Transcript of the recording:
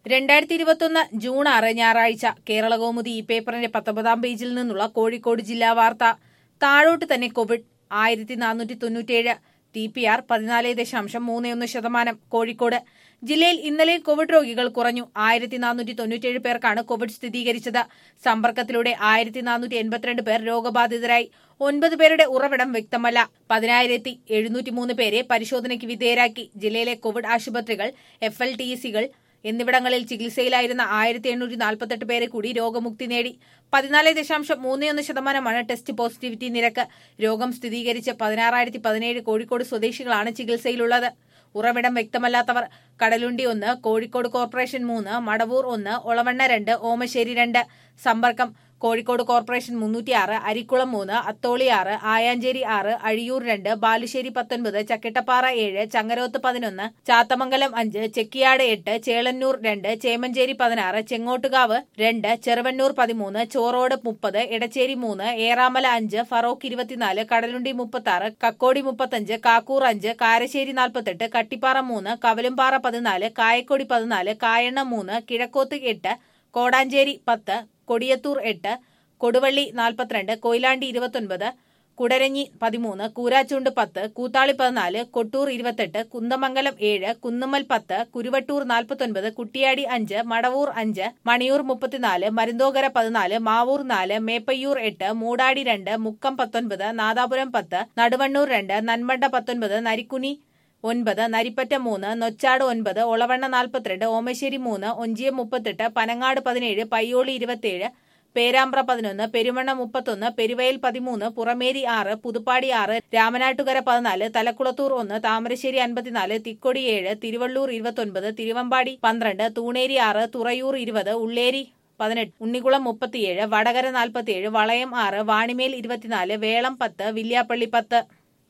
രണ്ടായിരത്തി ഇരുപത്തൊന്ന് ജൂൺ ആറ് ഞായറാഴ്ച കേരള കൗമുദി ഈ പേപ്പറിന്റെ പത്തൊമ്പതാം പേജിൽ നിന്നുള്ള കോഴിക്കോട് ജില്ലാ വാർത്ത താഴോട്ട് തന്നെ കോവിഡ് ആയിരത്തി നാനൂറ്റി തൊണ്ണൂറ്റിയേഴ് ടി പി ആർ പതിനാല് ദശാംശം മൂന്ന് ഒന്ന് ശതമാനം കോഴിക്കോട് ജില്ലയിൽ ഇന്നലെ കോവിഡ് രോഗികൾ കുറഞ്ഞു ആയിരത്തി നാനൂറ്റി തൊണ്ണൂറ്റിയേഴ് പേർക്കാണ് കോവിഡ് സ്ഥിരീകരിച്ചത് സമ്പർക്കത്തിലൂടെ ആയിരത്തി നാനൂറ്റി എൺപത്തിരണ്ട് പേർ രോഗബാധിതരായി ഒൻപത് പേരുടെ ഉറവിടം വ്യക്തമല്ല പതിനായിരത്തി എഴുന്നൂറ്റി മൂന്ന് പേരെ പരിശോധനയ്ക്ക് വിധേയരാക്കി ജില്ലയിലെ കോവിഡ് ആശുപത്രികൾ എഫ് എൽ ടി സികൾ എന്നിവിടങ്ങളിൽ ചികിത്സയിലായിരുന്ന ആയിരത്തി എണ്ണൂറ്റി നാൽപ്പത്തെട്ട് പേരെ കൂടി രോഗമുക്തി നേടി പതിനാല് ദശാംശം മൂന്ന് ഒന്ന് ശതമാനമാണ് ടെസ്റ്റ് പോസിറ്റിവിറ്റി നിരക്ക് രോഗം സ്ഥിരീകരിച്ച് പതിനാറായിരത്തി പതിനേഴ് കോഴിക്കോട് സ്വദേശികളാണ് ചികിത്സയിലുള്ളത് ഉറവിടം വ്യക്തമല്ലാത്തവർ കടലുണ്ടി ഒന്ന് കോഴിക്കോട് കോർപ്പറേഷൻ മൂന്ന് മടവൂർ ഒന്ന് ഒളവണ്ണ രണ്ട് ഓമശ്ശേരി രണ്ട് സമ്പർക്കം കോഴിക്കോട് കോർപ്പറേഷൻ മുന്നൂറ്റിയാറ് അരിക്കുളം മൂന്ന് അത്തോളി ആറ് ആയാഞ്ചേരി ആറ് അഴിയൂർ രണ്ട് ബാലുശ്ശേരി പത്തൊൻപത് ചക്കിട്ടപ്പാറ ഏഴ് ചങ്ങരോത്ത് പതിനൊന്ന് ചാത്തമംഗലം അഞ്ച് ചെക്കിയാട് എട്ട് ചേളന്നൂർ രണ്ട് ചേമഞ്ചേരി പതിനാറ് ചെങ്ങോട്ടുകാവ് രണ്ട് ചെറുവണ്ണൂർ പതിമൂന്ന് ചോറോട് മുപ്പത് എടച്ചേരി മൂന്ന് ഏറാമല അഞ്ച് ഫറോക്ക് ഇരുപത്തിനാല് കടലുണ്ടി മുപ്പത്തി കക്കോടി മുപ്പത്തഞ്ച് കാക്കൂർ അഞ്ച് കാരശ്ശേരി നാൽപ്പത്തെട്ട് കട്ടിപ്പാറ മൂന്ന് കവലുംപാറ പതിനാല് കായക്കൊടി പതിനാല് കായണ്ണ മൂന്ന് കിഴക്കോത്ത് എട്ട് കോടാഞ്ചേരി പത്ത് കൊടിയത്തൂർ എട്ട് കൊടുവള്ളി നാൽപ്പത്തിരണ്ട് കൊയിലാണ്ടി ഇരുപത്തൊൻപത് കുടരഞ്ഞി പതിമൂന്ന് കൂരാച്ചുണ്ട് പത്ത് കൂത്താളി പതിനാല് കൊട്ടൂർ ഇരുപത്തെട്ട് കുന്തമംഗലം ഏഴ് കുന്നുമ്മൽ പത്ത് കുരുവട്ടൂർ നാൽപ്പത്തൊൻപത് കുട്ടിയാടി അഞ്ച് മടവൂർ അഞ്ച് മണിയൂർ മുപ്പത്തിനാല് മരുന്തോകര പതിനാല് മാവൂർ നാല് മേപ്പയ്യൂർ എട്ട് മൂടാടി രണ്ട് മുക്കം പത്തൊൻപത് നാദാപുരം പത്ത് നടുവണ്ണൂർ രണ്ട് നന്മണ്ട പത്തൊൻപത് നരിക്കുനി ഒൻപത് നരിപ്പറ്റ മൂന്ന് നൊച്ചാട് ഒൻപത് ഒളവണ്ണ നാൽപ്പത്തിരണ്ട് ഓമശ്ശേരി മൂന്ന് ഒഞ്ചിയം മുപ്പത്തെട്ട് പനങ്ങാട് പതിനേഴ് പയ്യോളി ഇരുപത്തിയേഴ് പേരാമ്പ്ര പതിനൊന്ന് പെരുമണ്ണ മുപ്പത്തൊന്ന് പെരുവയൽ പതിമൂന്ന് പുറമേരി ആറ് പുതുപ്പാടി ആറ് രാമനാട്ടുകര പതിനാല് തലക്കുളത്തൂർ ഒന്ന് താമരശ്ശേരി അൻപത്തിനാല് തിക്കൊടി ഏഴ് തിരുവള്ളൂർ ഇരുപത്തൊൻപത് തിരുവമ്പാടി പന്ത്രണ്ട് തൂണേരി ആറ് തുറയൂർ ഇരുപത് ഉള്ളേരി പതിനെട്ട് ഉണ്ണികുളം മുപ്പത്തിയേഴ് വടകര നാൽപ്പത്തിയേഴ് വളയം ആറ് വാണിമേൽ ഇരുപത്തിനാല് വേളം പത്ത് വില്യാപ്പള്ളി പത്ത്